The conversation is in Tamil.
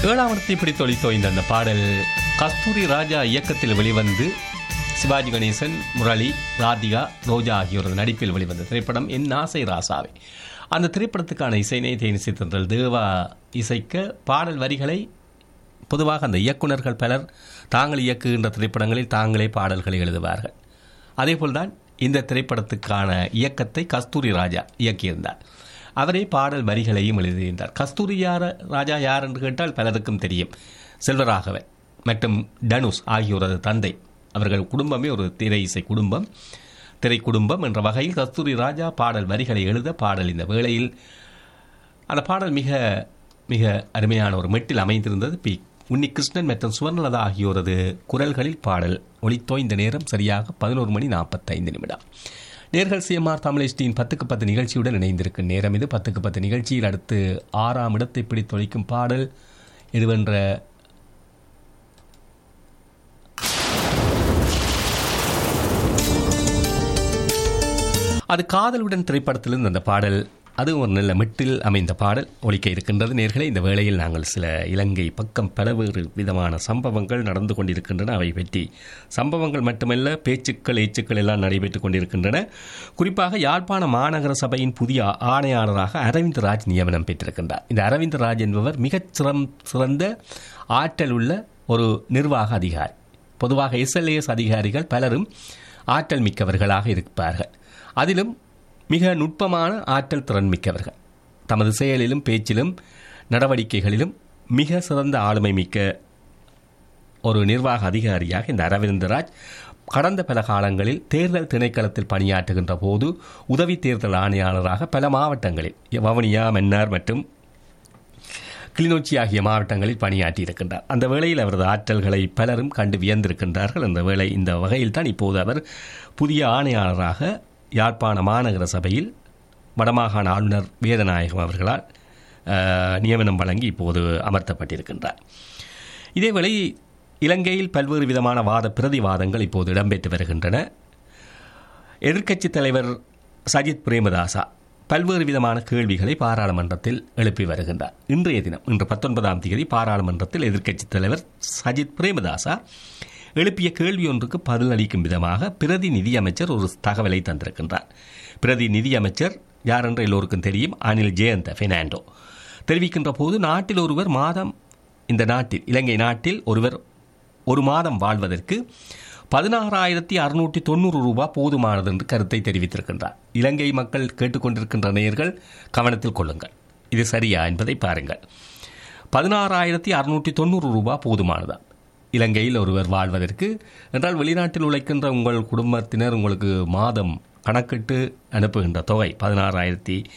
ஏழாம் இடத்தை பிடித்து ஒளித்தோய்ந்த அந்த பாடல் கஸ்தூரி ராஜா இயக்கத்தில் வெளிவந்து சிவாஜி கணேசன் முரளி ராதிகா ரோஜா ஆகியோரது நடிப்பில் வெளிவந்த திரைப்படம் என் ஆசை ராசாவே அந்த திரைப்படத்துக்கான இசைனை தேனிசை தந்தல் தேவா இசைக்க பாடல் வரிகளை பொதுவாக அந்த இயக்குனர்கள் பலர் தாங்கள் இயக்குகின்ற திரைப்படங்களில் தாங்களே பாடல்களை எழுதுவார்கள் அதேபோல்தான் இந்த திரைப்படத்துக்கான இயக்கத்தை கஸ்தூரி ராஜா இயக்கியிருந்தார் அவரே பாடல் வரிகளையும் எழுதியிருந்தார் கஸ்தூரி யார ராஜா யார் என்று கேட்டால் பலருக்கும் தெரியும் செல்வராகவன் மற்றும் டனுஷ் ஆகியோரது தந்தை அவர்கள் குடும்பமே ஒரு திரை இசை குடும்பம் திரை குடும்பம் என்ற வகையில் கஸ்தூரி ராஜா பாடல் வரிகளை எழுத பாடல் இந்த வேளையில் அந்த பாடல் மிக மிக அருமையான ஒரு மெட்டில் அமைந்திருந்தது பி உன்னிகிருஷ்ணன் மற்றும் சுவர்ணலதா ஆகியோரது குரல்களில் பாடல் ஒளித்தோய்ந்த நேரம் சரியாக பதினோரு மணி நாற்பத்தைந்து நிமிடம் நேர்கள் சிஎம்ஆர் தமிழ்ஸ்டியின் பத்துக்கு பத்து நிகழ்ச்சியுடன் இணைந்திருக்கும் நேரம் இது பத்துக்கு பத்து நிகழ்ச்சியில் அடுத்து ஆறாம் இடத்தை பிடித்தொழிக்கும் பாடல் இதுவென்ற அது காதலுடன் திரைப்படத்திலிருந்து அந்த பாடல் அது ஒரு நல்ல மெட்டில் அமைந்த பாடல் ஒலிக்க இருக்கின்றது நேர்களே இந்த வேளையில் நாங்கள் சில இலங்கை பக்கம் பலவேறு விதமான சம்பவங்கள் நடந்து கொண்டிருக்கின்றன அவை பற்றி சம்பவங்கள் மட்டுமல்ல பேச்சுக்கள் ஏச்சுக்கள் எல்லாம் நடைபெற்றுக் கொண்டிருக்கின்றன குறிப்பாக யாழ்ப்பாண மாநகர சபையின் புதிய ஆணையாளராக அரவிந்த் ராஜ் நியமனம் பெற்றிருக்கின்றார் இந்த அரவிந்த் ராஜ் என்பவர் மிகச் சிறம் சிறந்த ஆற்றல் உள்ள ஒரு நிர்வாக அதிகாரி பொதுவாக எஸ்எல்ஏஎஸ் அதிகாரிகள் பலரும் ஆற்றல் மிக்கவர்களாக இருப்பார்கள் அதிலும் மிக நுட்பமான ஆற்றல் திறன் மிக்கவர்கள் தமது செயலிலும் பேச்சிலும் நடவடிக்கைகளிலும் மிக சிறந்த ஆளுமை மிக்க ஒரு நிர்வாக அதிகாரியாக இந்த அரவிந்தராஜ் கடந்த பல காலங்களில் தேர்தல் திணைக்களத்தில் பணியாற்றுகின்ற போது உதவி தேர்தல் ஆணையாளராக பல மாவட்டங்களில் வவுனியா மன்னார் மற்றும் கிளிநொச்சி ஆகிய மாவட்டங்களில் பணியாற்றியிருக்கின்றார் அந்த வேளையில் அவரது ஆற்றல்களை பலரும் கண்டு வியந்திருக்கின்றார்கள் அந்த வேளை இந்த வகையில் தான் இப்போது அவர் புதிய ஆணையாளராக யாழ்ப்பாண மாநகர சபையில் வடமாகாண ஆளுநர் வேதநாயகம் அவர்களால் நியமனம் வழங்கி இப்போது அமர்த்தப்பட்டிருக்கின்றார் இதேவேளை இலங்கையில் பல்வேறு விதமான வாத பிரதிவாதங்கள் இப்போது இடம்பெற்று வருகின்றன எதிர்க்கட்சித் தலைவர் சஜித் பிரேமதாசா பல்வேறு விதமான கேள்விகளை பாராளுமன்றத்தில் எழுப்பி வருகின்றார் இன்றைய தினம் இன்று பத்தொன்பதாம் தேதி பாராளுமன்றத்தில் எதிர்க்கட்சித் தலைவர் சஜித் பிரேமதாசா எழுப்பிய கேள்வி ஒன்றுக்கு பதிலளிக்கும் விதமாக பிரதி நிதியமைச்சர் ஒரு தகவலை தந்திருக்கின்றார் பிரதி நிதியமைச்சர் யார் என்று எல்லோருக்கும் தெரியும் அனில் ஜெயந்த பெர்னாண்டோ தெரிவிக்கின்ற போது நாட்டில் ஒருவர் மாதம் இந்த நாட்டில் இலங்கை நாட்டில் ஒருவர் ஒரு மாதம் வாழ்வதற்கு பதினாறாயிரத்தி அறுநூற்றி தொண்ணூறு ரூபாய் போதுமானது என்று கருத்தை தெரிவித்திருக்கின்றார் இலங்கை மக்கள் கேட்டுக்கொண்டிருக்கின்ற நேயர்கள் கவனத்தில் கொள்ளுங்கள் இது சரியா என்பதை பாருங்கள் பதினாறாயிரத்தி அறுநூற்றி தொண்ணூறு ரூபாய் போதுமானதான் இலங்கையில் ஒருவர் வாழ்வதற்கு என்றால் வெளிநாட்டில் உழைக்கின்ற உங்கள் குடும்பத்தினர் உங்களுக்கு மாதம் கணக்கிட்டு அனுப்புகின்ற தொகை பதினாறாயிரத்தி